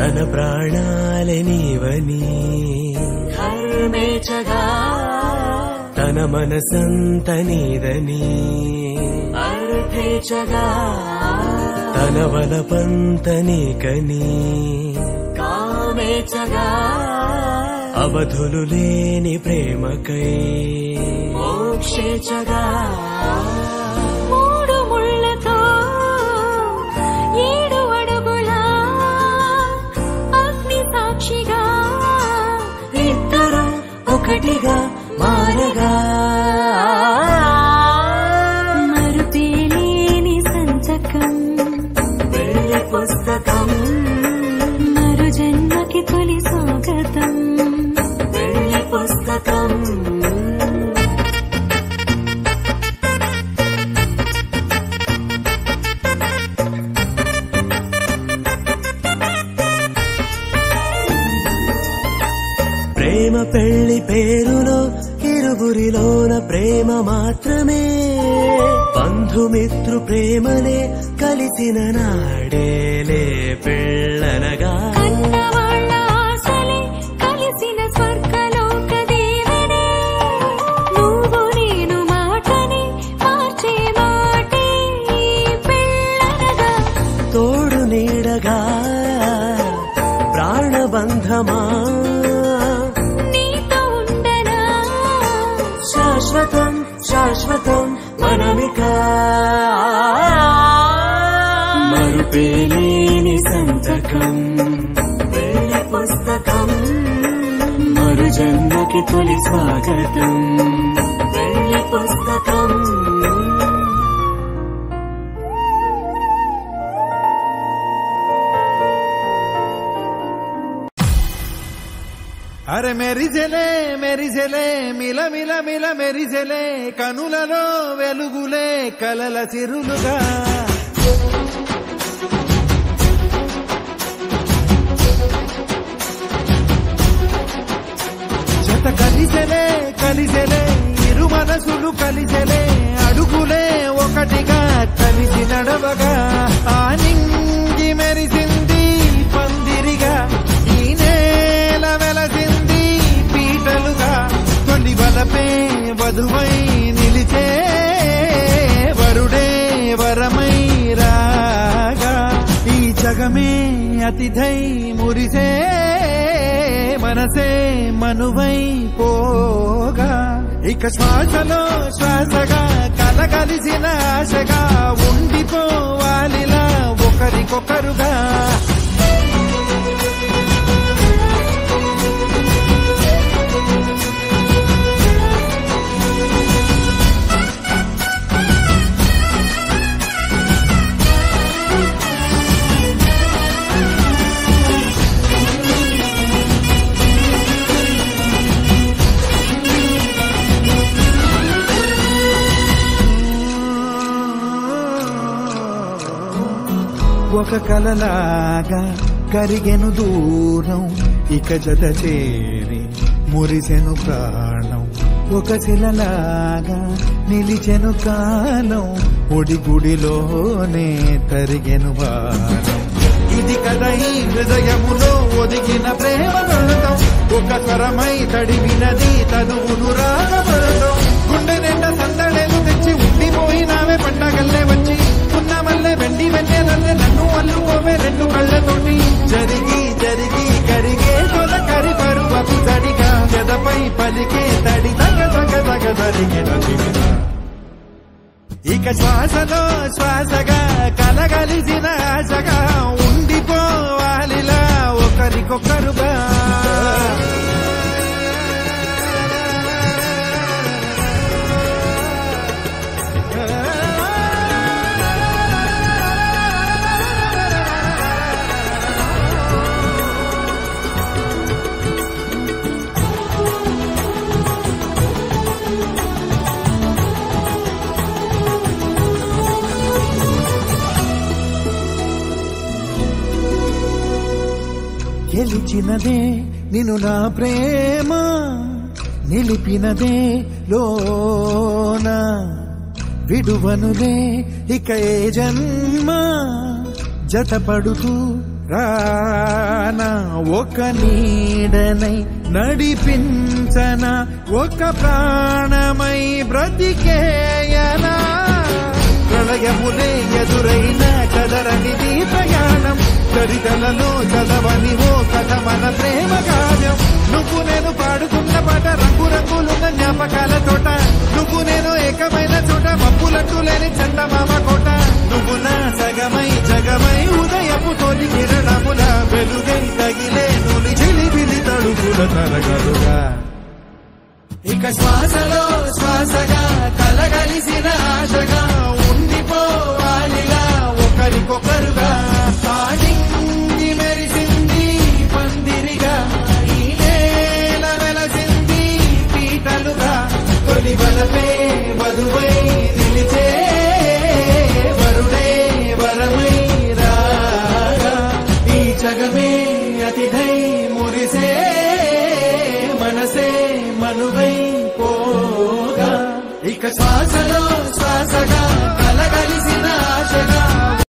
తన ప్రాణాలే నీవని ధర్మేచగా తన మనసంత నీదని అర్థేచగా తన వలపంత నీకని కామేచగా అవధులు లేని ప్రేమకై మోక్షేచగా మూడు ముళ్ళతో ఏడు అడుగుల అగ్ని సాక్షిగా ఇద్దరు ఒకటిగా మారగా మరుపేలేని సంచకం వెళ్ళి పుస్తకం మరు జన్మకి తొలి స్వాగతం వెళ్ళి పుస్తకం ప్రేమ పెళ్లి పేరులో ఇరువురిలోన ప్రేమ మాత్రమే బంధుమిత్రు ప్రేమలే కలిసిన నాడేలే పెళ్ళనగా కన్నవాళ్ళ ఆశలే కలిసిన స్వర్గలోక దేవనే నువ్వు నేను మాటని మార్చే మాటే పెళ్ళనగా తోడు నీడగా ప్రాణబంధమా నీతో ఉండనా శాశ్వతం శాశ్వతం మనమిక మరుపేలేని సంతకం వెళ్ళి పుస్తకం మరు జన్మకి తొలి స్వాగతం వెళ్ళి పుస్తకం అరే మెరిసెలే మెరిసెలే మిల మిల మిల మెరిసెలే కనులలో వెలుగులే కలల చిరులుగా జత కలిసెలే కలిసెలే ఇరు మనసులు కలిసెలే అడుగులే ఒకటిగా కలిసి నడవగా ఆ నింగి మెరిసింది పందిరిగా ఈ నేల వెలసింది పీటలుగా తొలి వలపే వధువై నిలిచే వరుడే వరమై రాగా ఈ జగమే అతిథై మురిసే మనసే మనువై పోగా ఇక శ్వాసలో శ్వాసగా కలగలిసిన ఆశగా ఉండిపోవాలిలా ఒకరికొకరుగా ఒక కలలాగా కరిగెను దూరం ఇక జత చేరి మురిసెను ప్రాణం ఒక శిలలాగా నిలిచెను కాలం ఒడి గుడిలోనే తరిగెను వారం ఇది కదా ఈ హృదయములో ఒదిగిన ప్రేమ వృతం ఒక స్వరమై తడివినది తనువును రాగపడతాం గుండె నిండా సందడేలు తెచ్చి ఉండిపోయినావే పండగల్లే వచ్చి ఉన్న మల్లె వెండి వెన్నెలల్లే నన్ను అల్లుకోవే రెండు కళ్ళతోటి జరిగి జరిగి కరిగే తొల కరి పరువపు తడిగా జదపై పలికే తడి తగ తగ తగ జరిగిన జీవితం ఇక శ్వాసలో శ్వాసగా కలగలిసిన ఆశగా ఉండిపోవాలిలా ఒకరికొకరుగా గెలిచినదే నిన్ను నా ప్రేమ నిలిపినదే లోన విడువనులే ఇక ఏ జన్మ జతపడుతూ రానా ఒక నీడనై నడిపించన ఒక ప్రాణమై బ్రతికేయనా ప్రళయములే ఎదురైన కదరనిది ప్రయాణం చరితలలో చదవని ఓ కథ మన ప్రేమ కావ్యం నువ్వు నేను పాడుతున్న పాట రంగు రంగులున్న జ్ఞాపకాల తోట నువ్వు నేను ఏకమైన చోట మబ్బులంటూ లేని చందమామ కోట నువ్వు నా సగమై జగమై ఉదయపు తోటి కిరణముల వెలుగై తగిలే నులి చిలిబిలి తడుపుల తరగలుగా ఇక శ్వాసలో